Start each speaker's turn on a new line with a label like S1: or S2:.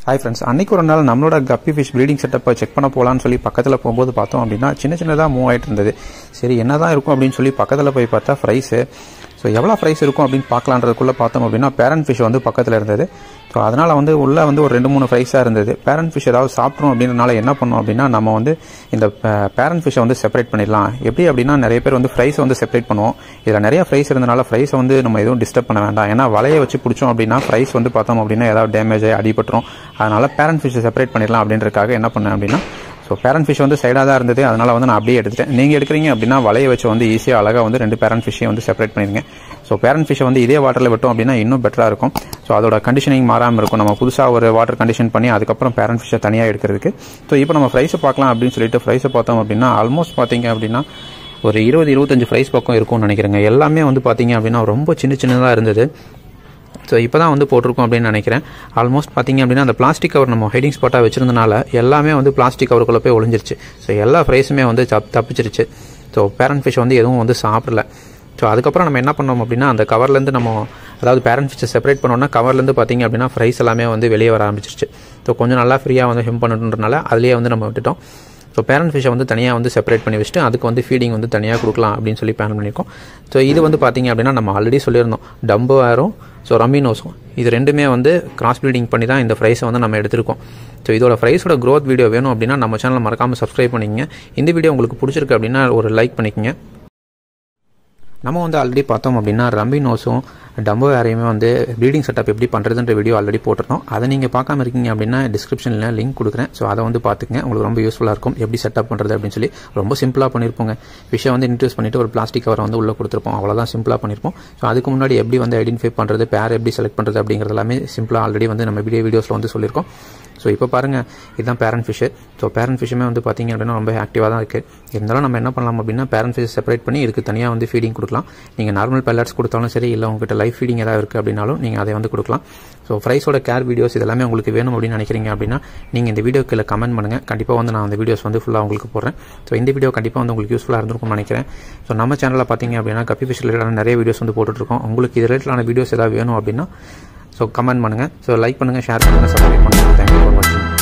S1: hi friends அன்னைக்கு ஒரு நாள் நம்மளோட கப்பி ஃபிஷ் ப்ரீடிங் செட்டப்பை செக் பண்ண போகலான்னு சொல்லி பக்கத்தில் போகும்போது பார்த்தோம் அப்படின்னா சின்ன சின்னதாக மூவ் ஆகிட்டு இருந்தது சரி என்னதான் இருக்கும் அப்படின்னு சொல்லி பக்கத்தில் போய் பார்த்தா ஃப்ரைஸு ஸோ எவ்வளோ ப்ரைஸ் இருக்கும் அப்படின்னு பார்க்கலான்றதுக்குள்ளே பார்த்தோம் அப்படின்னா பேரண்ட் ஃபிஷ் வந்து பக்கத்தில் இருந்தது ஸோ அதனால் வந்து உள்ளே வந்து ஒரு ரெண்டு மூணு ஃப்ரைஸாக இருந்தது பேரண்ட் ஃபிஷ் ஏதாவது சாப்பிட்றோம் அப்படின்றனால என்ன பண்ணோம் அப்படின்னா நம்ம வந்து இந்த பேரண்ட் ஃபிஷ்ஷை வந்து செப்பரேட் பண்ணிடலாம் எப்படி அப்படின்னா நிறைய பேர் வந்து ஃப்ரைஸை வந்து செப்பரேட் பண்ணுவோம் இதில் நிறைய ஃப்ரைஸ் இருந்தனால ஃப்ரைஸை வந்து நம்ம எதுவும் டிஸ்டர்ப் பண்ண வேண்டாம் ஏன்னா வலையை வச்சு பிடிச்சோம் அப்படின்னா ஃப்ரைஸ் வந்து பார்த்தோம் அப்படின்னா ஏதாவது டேமேஜ் ஆகி அடிபட்டுரும் அதனால் பேரண்ட் ஃபிஷ்ஷை செப்பரேட் பண்ணிடலாம் அப்படின்றதுக்காக என்ன பண்ணேன் அப்படின்னா ஸோ பேரண்ட் ஃபிஷ் வந்து சைடாக தான் இருந்தது அதனால் வந்து நான் அப்படியே எடுத்துட்டேன் நீங்கள் எடுக்கிறீங்க அப்படின்னா வலையை வச்சு வந்து ஈஸியாக அழகாக வந்து ரெண்டு பேரண்ட் ஃபிஷ்ஷையும் வந்து செப்பரேட் பண்ணிடுங்க ஸோ பேரண்ட் ஃபிஷ்ஷை வந்து இதே வாட்டரில் விட்டோம் அப்படின்னா இன்னும் பெட்டராக இருக்கும் ஸோ அதோட கண்டிஷனிங் மாறாமல் இருக்கும் நம்ம புதுசாக ஒரு வாட்டர் கண்டிஷன் பண்ணி அதுக்கப்புறம் பேரண்ட் ஃபிஷ்ஷை தனியாக எடுக்கிறதுக்கு ஸோ இப்போ நம்ம ஃப்ரைஸை பார்க்கலாம் அப்படின்னு சொல்லிட்டு ஃப்ரைஸை பார்த்தோம் அப்படின்னா ஆல்மோஸ்ட் பார்த்தீங்க அப்படின்னா ஒரு இருபது இருபத்தஞ்சு ஃப்ரைஸ் பக்கம் இருக்கும்னு நினைக்கிறேங்க எல்லாமே வந்து பார்த்தீங்க அப்படின்னா ரொம்ப சின்ன சின்னதாக இருந்தது ஸோ இப்போ தான் வந்து போட்டிருக்கோம் அப்படின்னு நினைக்கிறேன் ஆல்மோஸ்ட் பார்த்தீங்க அப்படின்னா அந்த பிளாஸ்டிக் கவர் நம்ம ஹைடிங் ஸ்பாட்டாக வச்சிருந்தனால எல்லாமே வந்து பிளாஸ்டிக் கவருக்குள்ளே போய் ஒளிஞ்சிருச்சு ஸோ எல்லா ஃப்ரைஸுமே வந்து தப் தப்பிச்சிருச்சு ஸோ பேரண்ட் ஃபிஷ் வந்து எதுவும் வந்து சாப்பிடல ஸோ அதுக்கப்புறம் நம்ம என்ன பண்ணோம் அப்படின்னா அந்த கவர்லேருந்து நம்ம அதாவது பேரண்ட் ஃபிஷ்ஷை செப்பரேட் பண்ணோம்னா கவர்லேருந்து பார்த்தீங்க அப்படின்னா ஃப்ரைஸ் எல்லாமே வந்து வெளியே வர ஆரம்பிச்சிருச்சு ஸோ கொஞ்சம் நல்லா ஃப்ரீயாக வந்து ஹெம் பண்ணணுன்றனால அதுலேயே வந்து நம்ம விட்டுட்டோம் ஸோ பேரண்ட் ஃபிஷ்ஷை வந்து தனியாக வந்து செப்பரேட் பண்ணி வச்சுட்டு அதுக்கு வந்து ஃபீடிங் வந்து தனியாக கொடுக்கலாம் அப்படின்னு சொல்லி பிளான் பண்ணியிருக்கோம் ஸோ இது வந்து பார்த்தீங்க அப்படின்னா நம்ம ஆல்ரெடி சொல்லியிருந்தோம் டம்போ ஆரும் ஸோ ரம்பினோஸும் இது ரெண்டுமே வந்து கிராஸ் ப்ரீடிங் பண்ணி தான் இந்த ஃப்ரைஸை வந்து நம்ம எடுத்திருக்கோம் ஸோ இதோட ஃப்ரைஸோட க்ரோத் வீடியோ வேணும் அப்படின்னா நம்ம சேனலை மறக்காமல் சப்ஸ்கிரைப் பண்ணிக்கங்க இந்த வீடியோ உங்களுக்கு பிடிச்சிருக்கு அப்படின்னா ஒரு லைக் பண்ணிக்கங்க நம்ம வந்து ஆல்ரெடி பார்த்தோம் அப்படின்னா ரம்பினோஸும் டம்போ வேறையுமே வந்து ப்ரீடிங் செட்டப் எப்படி பண்ணுறதுன்ற வீடியோ ஆல்ரெடி போட்டிருந்தோம் அதை நீங்கள் பார்க்காம இருக்கீங்க அப்படின்னா டிஸ்கிரிப்ஷனில் லிங்க் கொடுக்குறேன் ஸோ அதை வந்து பார்த்துக்கங்க உங்களுக்கு ரொம்ப யூஸ்ஃபுல்லாக இருக்கும் எப்படி செட்டப் பண்ணுறது அப்படின்னு சொல்லி ரொம்ப சிம்பிளாக பண்ணியிருப்போங்க ஃபிஷ்ஷை வந்து இன்ட்ரூஸ் பண்ணிவிட்டு ஒரு பிளாஸ்டிக் கவரை வந்து உள்ளே கொடுத்துருப்போம் அவ்வளோதான் சிம்பிளாக பண்ணியிருப்போம் ஸோ அதுக்கு முன்னாடி எப்படி வந்து ஐடென்டிஃபை பண்ணுறது பேர் எப்படி செலக்ட் பண்ணுறது அப்படிங்கிறது எல்லாமே சிம்பிளாக ஆல்ரெடி வந்து நம்ம வீடியோ வீடியோஸில் வந்து சொல்லியிருக்கோம் ஸோ இப்போ பாருங்கள் இதுதான் பேரண்ட் ஃபிஷ்ஷு ஸோ பேரண்ட் ஃபிஷ்ஷுமே வந்து பார்த்திங்க அப்படின்னா ரொம்ப ஆக்டிவாக தான் இருக்குது இருந்தாலும் நம்ம என்ன பண்ணலாம் அப்படின்னா பேரண்ட் ஃபிஷ் செப்பரேட் பண்ணி இதுக்கு தனியாக வந்து ஃபீடிங் கொடுக்கலாம் நீங்கள் நார்மல் பெல்லட்ஸ் கொடுத்தாலும் சரி இல்லை உங்ககிட்ட லைஃப் ஃபீடிங் ஏதாவது இருக்குது அப்படின்னாலும் நீங்கள் அதை வந்து கொடுக்கலாம் ஸோ ஃப்ரைஸோட கேர் வீடியோஸ் இதெல்லாமே உங்களுக்கு வேணும் அப்படின்னு நினைக்கிறீங்க அப்படின்னா நீங்கள் இந்த வீடியோ கீழே கமெண்ட் பண்ணுங்கள் கண்டிப்பாக வந்து நான் அந்த வீடியோஸ் வந்து ஃபுல்லாக உங்களுக்கு போடுறேன் ஸோ இந்த வீடியோ கண்டிப்பாக வந்து உங்களுக்கு யூஸ்ஃபுல்லாக இருந்திருக்கும்னு நினைக்கிறேன் ஸோ நம்ம சேனலில் பார்த்தீங்க அப்படின்னா கப்பி ஃபிஷ் ரிலேட்டடான நிறைய வீடியோஸ் வந்து போட்டுட்ருக்கோம் உங்களுக்கு இது ரிலேட்டடான வீடியோஸ் ஏதாவது வேணும் அப்படின்னா ஸோ கமெண்ட் பண்ணுங்கள் ஸோ லைக் பண்ணுங்கள் ஷேர் பண்ணுங்கள் சப்ஸ்கிரைப் பண்ணுங்கள் தேங்க்யூ ஃபார் வாட்சிங்